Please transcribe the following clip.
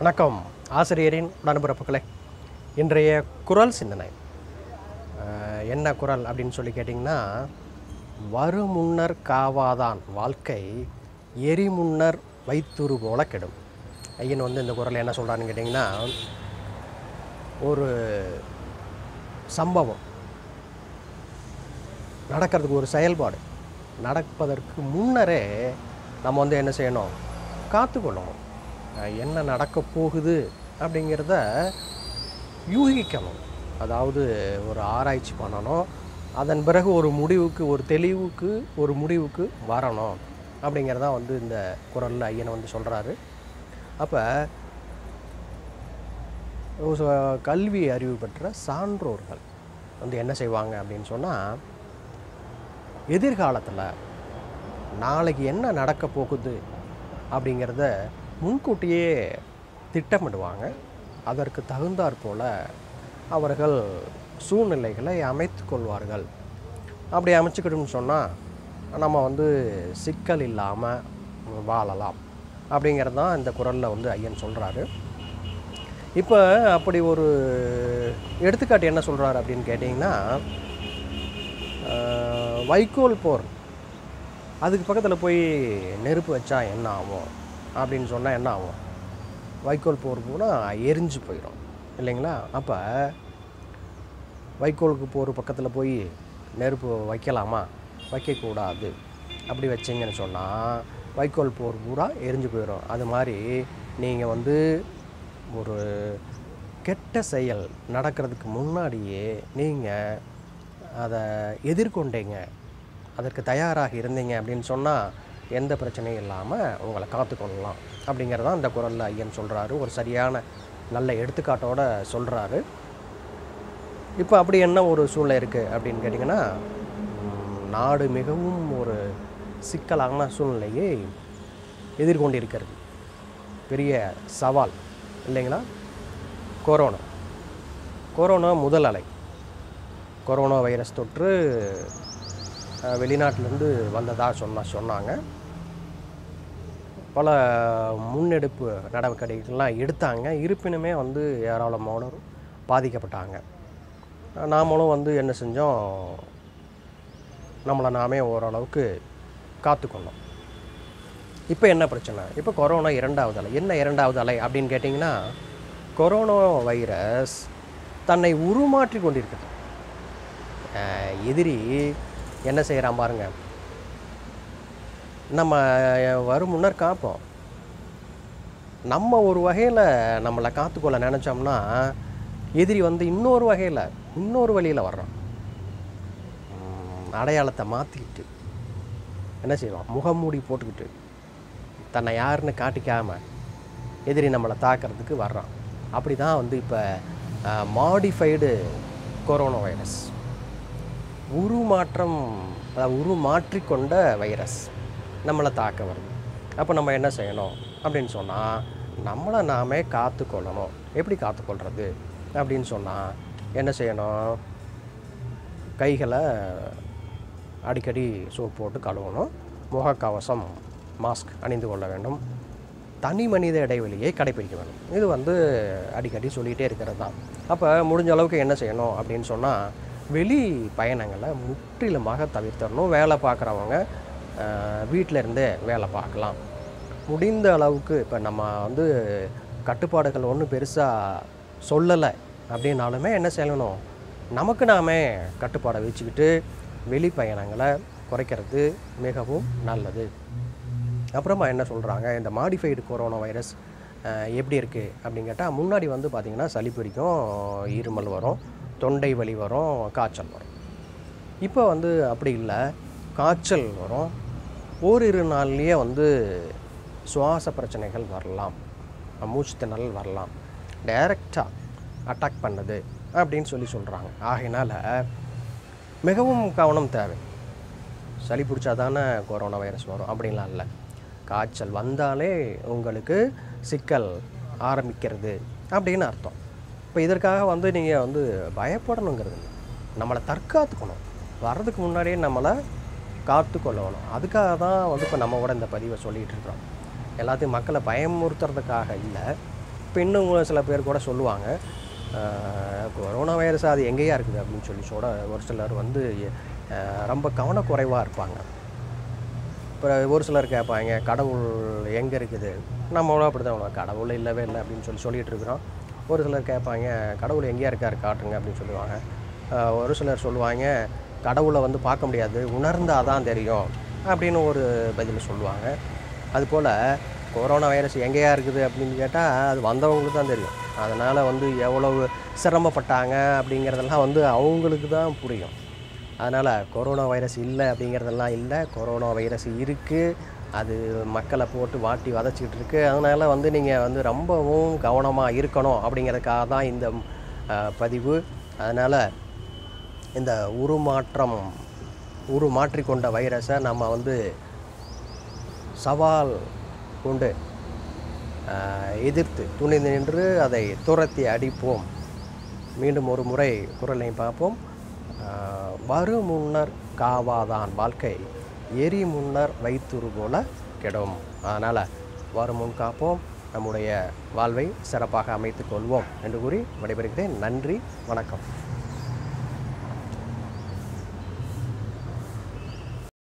வணக்கம் ஆசிரியரின் உடன்பிறப்புகளே இன்றைய குரல் சிந்தனை அஹ், என்ன குரல் அப்படின்னு சொல்லி கேட்டிங்கன்னா வருமுன்னர் காவாதான் வாழ்க்கை எரிமுன்னர் வைத்துரு போல கெடும் ஐயன் வந்து இந்த குரல் என்ன சொல்கிறான்னு கேட்டிங்கன்னா ஒரு சம்பவம் நடக்கிறதுக்கு ஒரு செயல்பாடு நடப்பதற்கு முன்னரே நம்ம வந்து என்ன செய்யணும் காத்துக்கொள்ளணும் அஹ் என்ன நடக்க போகுது அப்படிங்கிறத யூகிக்கணும் அதாவது ஒரு ஆராய்ச்சி பண்ணணும் அதன் பிறகு ஒரு முடிவுக்கு ஒரு தெளிவுக்கு ஒரு முடிவுக்கு வரணும் அப்படிங்கிறதா வந்து இந்த குரலில் ஐயனை வந்து சொல்கிறாரு அப்போ கல்வி அறிவு பெற்ற சான்றோர்கள் வந்து என்ன செய்வாங்க அப்படின்னு சொன்னால் எதிர்காலத்தில் நாளைக்கு என்ன நடக்க போகுது அப்படிங்கிறத முன்கூட்டியே திட்டமிடுவாங்க அதற்கு தகுந்தாற் போல அவர்கள் சூழ்நிலைகளை அமைத்து கொள்வார்கள் அப்படி அமைச்சுக்கிட்டோம்னு சொன்னால் நம்ம வந்து சிக்கல் இல்லாமல் வாழலாம் அப்படிங்கிறது தான் இந்த குரலில் வந்து ஐயன் சொல்கிறாரு இப்போ அப்படி ஒரு எடுத்துக்காட்டு என்ன சொல்கிறாரு அப்படின்னு கேட்டிங்கன்னா ஆஹ், வைக்கோல் போர் அதுக்கு பக்கத்தில் போய் நெருப்பு வச்சா என்ன ஆகும் அப்படின்னு சொன்னால் என்ன ஆகும் வைக்கோல் போர் போனால் எரிஞ்சு போயிடும் இல்லைங்களா அப்போ வைக்கோலுக்கு போகிற பக்கத்தில் போய் நெருப்பு வைக்கலாமா வைக்கக்கூடாது அப்படி வச்சிங்கன்னு சொன்னால் வைக்கோல் போர் பூரா எரிஞ்சு போயிடும் அது மாதிரி நீங்கள் வந்து ஒரு கெட்ட செயல் நடக்கிறதுக்கு முன்னாடியே நீங்கள் அதை எதிர்கொண்டீங்க அதற்கு தயாராக இருந்தீங்க அப்படின்னு சொன்னால் எந்த பிரச்சனையும் இல்லாமல் உங்களை காத்துக்கொள்ளலாம் அப்படிங்கிறதான் இந்த குரலில் ஐயன் சொல்கிறாரு ஒரு சரியான நல்ல எடுத்துக்காட்டோட சொல்கிறாரு இப்போ அப்படி என்ன ஒரு சூழ்நிலை இருக்குது அப்படின்னு கேட்டிங்கன்னா ம், நாடு மிகவும் ஒரு சிக்கலான சூழ்நிலையை எதிர்கொண்டிருக்கிறது பெரிய சவால் இல்லைங்களா கொரோனா கொரோனா முதல் அலை கொரோனா வைரஸ் தொற்று அஹ், வெளிநாட்டிலேருந்து வந்ததாக சொன்னா சொன்னாங்க பல முன்னெடுப்பு நடவடிக்கைகள்லாம் எடுத்தாங்க இருப்பினுமே வந்து ஏராளமானோர் பாதிக்கப்பட்டாங்க நாமளும் வந்து என்ன செஞ்சோம் நம்மளை நாமே ஓரளவுக்கு காத்துக்கொண்டோம் இப்போ என்ன பிரச்சனை இப்போ கொரோனா இரண்டாவது அலை என்ன இரண்டாவது அலை அப்படின்னு கேட்டிங்கன்னா கொரோனா வைரஸ் தன்னை உருமாற்றி கொண்டிருக்குது அஹ் எதிரி என்ன செய்கிறான் பாருங்க நம்ம வரும் முன்னர் காப்போம் நம்ம ஒரு வகையில் நம்மளை காத்துக்கொள்ள நினச்சோம்னா எதிரி வந்து இன்னொரு வகையில் இன்னொரு வழியில் வர்றான் உம், அடையாளத்தை மாற்றிக்கிட்டு என்ன செய்வான் முகமூடி போட்டுக்கிட்டு தன்னை யாருன்னு காட்டிக்காம எதிரி நம்மளை தாக்கிறதுக்கு வர்றான் அப்படி தான் வந்து இப்போ மாடிஃபைடு கொரோனா வைரஸ் உருமாற்றம் அதாவது உருமாற்றிக்கொண்ட வைரஸ் நம்மளை தாக்க வருது அப்போ நம்ம என்ன செய்யணும் அப்படின்னு சொன்னால் நம்மளை நாமே காத்துக்கொள்ளணும் எப்படி காத்துக்கொள்கிறது அப்படின்னு சொன்னால் என்ன செய்யணும் கைகளை அடிக்கடி சோப் போட்டு கழுவணும் முகக்கவசம் மாஸ்க் அணிந்து கொள்ள வேண்டும் தனி மனித இடைவெளியை கடைபிடிக்க வேண்டும் இது வந்து அடிக்கடி சொல்லிகிட்டே இருக்கிறது தான் அப்போ முடிஞ்ச அளவுக்கு என்ன செய்யணும் அப்படின்னு சொன்னால் வெளி பயணங்களை முற்றிலுமாக தவிர்த்தரணும் வேலை பார்க்குறவங்க வீட்டில் இருந்தே வேலை பார்க்கலாம் முடிந்த அளவுக்கு இப்போ நம்ம வந்து கட்டுப்பாடுகள் ஒன்றும் பெருசாக சொல்லலை அப்படின்னாலுமே என்ன செய்யணும் நமக்கு நாமே கட்டுப்பாடை வச்சுக்கிட்டு வெளி பயணங்களை குறைக்கிறது மிகவும் நல்லது அப்புறமா என்ன சொல்கிறாங்க இந்த மாடிஃபைடு கொரோனா வைரஸ் அஹ், எப்படி இருக்குது அப்படின்னு கேட்டால் முன்னாடி வந்து பார்த்திங்கன்னா சளி பிடிக்கும் இருமல் வரும் தொண்டை வலி வரும் காய்ச்சல் வரும் இப்போ வந்து அப்படி இல்லை காய்ச்சல் வரும் ஓரிரு நாள்லேயே வந்து சுவாச பிரச்சனைகள் வரலாம் மூச்சு திணறல் வரலாம் டைரெக்டாக அட்டாக் பண்ணுது அப்படின்னு சொல்லி சொல்கிறாங்க ஆகையினால மிகவும் கவனம் தேவை சளி பிடிச்சா தானே கொரோனா வைரஸ் வரும் அப்படின்லாம் இல்லை காய்ச்சல் வந்தாலே உங்களுக்கு சிக்கல் ஆரம்பிக்கிறது அப்படின்னு அர்த்தம் இப்போ இதற்காக வந்து நீங்கள் வந்து பயப்படணுங்கிறது இல்லை நம்மளை தற்காத்துக்கணும் வர்றதுக்கு முன்னாடியே நம்மளை காத்து கொள்ளணும் அதுக்காக தான் வந்து இப்போ நம்ம கூட இந்த பதிவை சொல்லிகிட்டு இருக்கிறோம் எல்லாத்தையும் மக்களை பயமுறுத்துறதுக்காக இல்லை இப்போ இன்னும் சில பேர் கூட சொல்லுவாங்க ஆஹ், கொரோனா வைரஸ் அது எங்கேயா இருக்குது அப்படின்னு சொல்லி சொல்ல ஒரு சிலர் வந்து ஆஹ், ரொம்ப கவனக்குறைவாக இருப்பாங்க இப்போ ஒரு சிலர் கேட்பாங்க கடவுள் எங்கே இருக்குது நம்மளும் அப்படி தான் கடவுள் இல்லவே இல்லை அப்படின்னு சொல்லி சொல்லிட்டு இருக்கிறோம் ஒரு சிலர் கேட்பாங்க கடவுள் எங்கேயா இருக்காரு காட்டுங்க அப்படின்னு சொல்லுவாங்க ஆஹ் ஒரு சிலர் சொல்லுவாங்க கடவுளை வந்து பார்க்க முடியாது உணர்ந்தால் தான் தெரியும் அப்படின்னு ஒரு பதில் சொல்லுவாங்க அதுபோல் கொரோனா வைரஸ் எங்கேயா இருக்குது அப்படின்னு கேட்டால் அது வந்தவங்களுக்கு தான் தெரியும் அதனால் வந்து எவ்வளவு சிரமப்பட்டாங்க அப்படிங்கிறதெல்லாம் வந்து அவங்களுக்கு தான் புரியும் அதனால் கொரோனா வைரஸ் இல்லை அப்படிங்கிறதெல்லாம் இல்லை கொரோனா வைரஸ் இருக்குது அது மக்களை போட்டு வாட்டி வதச்சிக்கிட்டு இருக்கு அதனால் வந்து நீங்கள் வந்து ரொம்பவும் கவனமாக இருக்கணும் அப்படிங்கிறதுக்காக தான் இந்த அஹ், பதிவு அதனால் இந்த உருமாற்றம் உருமாற்றிக்கொண்ட வைரஸை நம்ம வந்து சவால் கொண்டு அஹ், எதிர்த்து துணிந்து நின்று அதை துரத்தி அடிப்போம் மீண்டும் ஒரு முறை குரலை பார்ப்போம் ஆஹ், வரு முன்னர் காவாதான் வாழ்க்கை எரி முன்னர் வைத்துரு போல கெடும் அதனால் வரும் முன் காப்போம் நம்முடைய வாழ்வை சிறப்பாக அமைத்துக் கொள்வோம் என்று கூறி விடைபெறுகிறேன் நன்றி வணக்கம்